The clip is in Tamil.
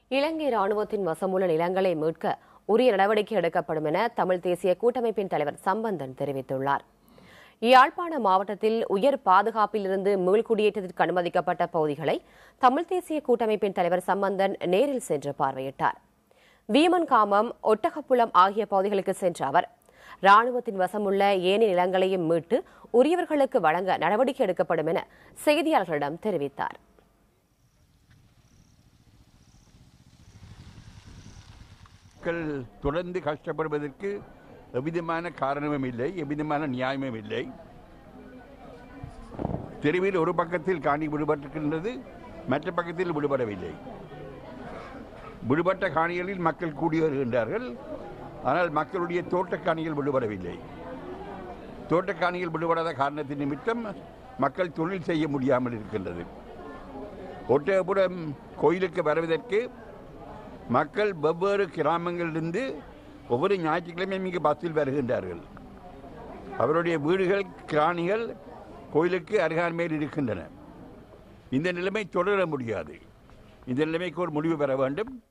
இலங்கை ராணுவத்தின் வசமுள்ள நிலங்களை மீட்க உரிய நடவடிக்கை எடுக்கப்படும் என தமிழ் தேசிய கூட்டமைப்பின் தலைவர் சம்பந்தன் தெரிவித்துள்ளார் யாழ்ப்பாண மாவட்டத்தில் உயர் பாதுகாப்பிலிருந்து மீள்குடியேற்றத்திற்கு அனுமதிக்கப்பட்ட பகுதிகளை தமிழ் தேசிய கூட்டமைப்பின் தலைவர் சம்பந்தன் நேரில் சென்று பார்வையிட்டார் வீமன் காமம் ஒட்டகப்புலம் ஆகிய பகுதிகளுக்கு சென்ற அவர் ராணுவத்தின் வசமுள்ள ஏனைய நிலங்களையும் மீட்டு உரியவர்களுக்கு வழங்க நடவடிக்கை எடுக்கப்படும் என செய்தியாளர்களிடம் தெரிவித்தார் மக்கள் தொடர்ந்து கஷ்டப்படுவதற்கு எவ்விதமான காரணமும் இல்லை எவ்விதமான நியாயமும் இல்லை தெருவில் ஒரு பக்கத்தில் காணி விடுபட்டிருக்கின்றது மற்ற பக்கத்தில் விடுபடவில்லை விடுபட்ட காணிகளில் மக்கள் கூடி வருகின்றார்கள் ஆனால் மக்களுடைய தோட்டக்காணிகள் விடுபடவில்லை தோட்டக்காணிகள் விடுபடாத காரணத்தின் நிமித்தம் மக்கள் தொழில் செய்ய முடியாமல் இருக்கின்றது ஒட்டகபுரம் கோயிலுக்கு வருவதற்கு மக்கள் வெவ்வேறு கிராமங்களிலிருந்து ஒவ்வொரு ஞாயிற்றுக்கிழமையும் இங்கு பஸ்ஸில் வருகின்றார்கள் அவருடைய வீடுகள் கிராணிகள் கோயிலுக்கு அருகாமையில் இருக்கின்றன இந்த நிலைமை தொடர முடியாது இந்த நிலைமைக்கு ஒரு முடிவு பெற வேண்டும்